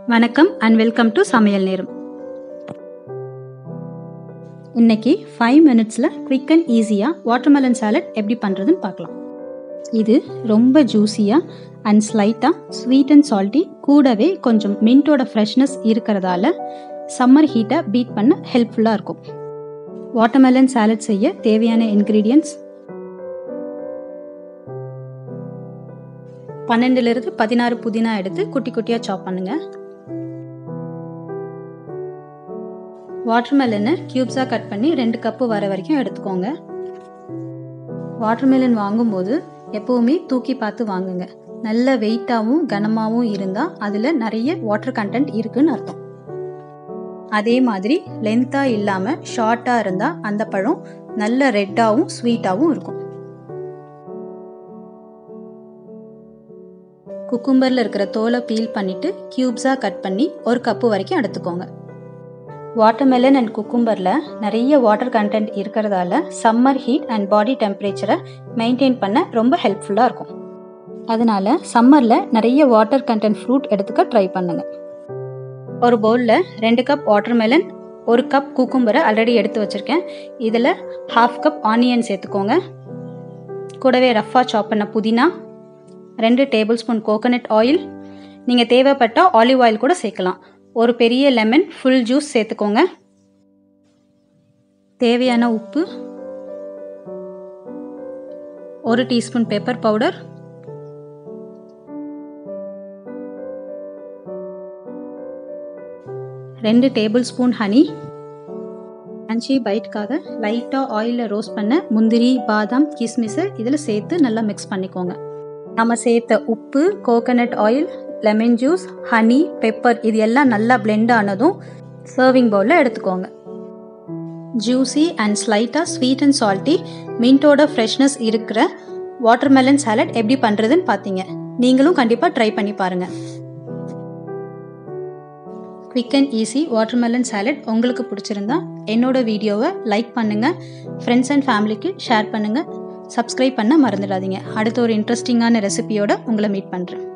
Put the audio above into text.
வணக்கம் and welcome to சமையல் நேரம் இன்னைக்கு ஃபைவ் மினிட்ஸில் குவிக் அண்ட் ஈஸியாக வாட்டர்மெலன் சாலட் எப்படி பண்ணுறதுன்னு பார்க்கலாம் இது ரொம்ப ஜூஸியாக அண்ட் ஸ்லைட்டாக ஸ்வீட் அண்ட் சால்ட்டி கூடவே கொஞ்சம் மின்ட்டோட ஃப்ரெஷ்னஸ் இருக்கிறதால சம்மர் ஹீட்டை பீட் பண்ண ஹெல்ப்ஃபுல்லாக இருக்கும் வாட்டர்மெலன் சாலட் செய்ய தேவையான இன்க்ரீடியன்ட்ஸ் பன்னெண்டுலேருந்து பதினாறு புதினா எடுத்து குட்டி குட்டியாக சாப் பண்ணுங்க வாட்டர்மெலனை க்யூப்ஸாக கட் பண்ணி ரெண்டு கப்பு வர வரைக்கும் எடுத்துக்கோங்க வாட்டர்மெலன் வாங்கும்போது எப்போவுமே தூக்கி பார்த்து வாங்குங்க நல்ல வெயிட்டாகவும் கனமாகவும் இருந்தால் அதில் நிறைய வாட்டர் கண்டென்ட் இருக்குன்னு அர்த்தம் அதே மாதிரி லென்த்தாக இல்லாமல் ஷார்ட்டாக இருந்தால் அந்த பழம் நல்ல ரெட்டாகவும் ஸ்வீட்டாகவும் இருக்கும் குக்கும்பரில் இருக்கிற தோலை பீல் பண்ணிவிட்டு க்யூப்ஸாக கட் பண்ணி ஒரு கப்பு வரைக்கும் எடுத்துக்கோங்க வாட்டர்மெலன் அண்ட் குக்கும்பரில் நிறைய வாட்டர் கண்டென்ட் இருக்கிறதால சம்மர் ஹீட் அண்ட் பாடி டெம்பரேச்சரை மெயின்டைன் பண்ண ரொம்ப ஹெல்ப்ஃபுல்லாக இருக்கும் அதனால் சம்மரில் நிறைய வாட்டர் கண்டென்ட் ஃப்ரூட் எடுத்துக்க ட்ரை பண்ணுங்கள் ஒரு பவுலில் ரெண்டு கப் வாட்டர்மெலன் ஒரு கப் குக்கும்பரை ஆல்ரெடி எடுத்து வச்சுருக்கேன் இதில் ஹாஃப் கப் ஆனியன் சேர்த்துக்கோங்க கூடவே ரஃபாக சாப் பண்ண புதினா ரெண்டு டேபிள் ஸ்பூன் கோகோனட் ஆயில் நீங்கள் தேவைப்பட்டால் ஆலிவ் ஆயில் கூட சேர்க்கலாம் ஒரு பெரிய லெமன் ஃபுல் ஜூஸ் சேர்த்துக்கோங்க தேவையான உப்பு ஒரு டீஸ்பூன் பெப்பர் பவுடர் ரெண்டு டேபிள் ஸ்பூன் ஹனி அஞ்சு பைட்காக லைட்டாக ஆயிலில் ரோஸ்ட் பண்ண முந்திரி பாதாம் கிஸ்மிஸை இதில் சேர்த்து நல்லா மிக்ஸ் பண்ணிக்கோங்க நம்ம சேர்த்த உப்பு coconut oil lemon juice honey pepper இது எல்லாம் நல்லா பிளெண்ட் ஆனதும் சர்விங் பவுலில் எடுத்துக்கோங்க ஜூஸி அண்ட் ஸ்லைட்டாக ஸ்வீட் அண்ட் சால்ட்டி மின்ட்டோட ஃப்ரெஷ்னஸ் இருக்கிற வாட்டர்மெலன் சாலட் எப்படி பண்ணுறதுன்னு பார்த்தீங்க நீங்களும் கண்டிப்பாக ட்ரை பண்ணி பாருங்கள் quick and easy watermelon salad உங்களுக்கு பிடிச்சிருந்தா என்னோட வீடியோவை லைக் பண்ணுங்கள் ஃப்ரெண்ட்ஸ் அண்ட் ஃபேமிலிக்கு ஷேர் பண்ணுங்கள் சப்ஸ்கிரைப் பண்ண மறந்துடாதீங்க அடுத்த ஒரு இன்ட்ரெஸ்டிங்கான ரெசிபியோட உங்களை மீட் பண்ணுறேன்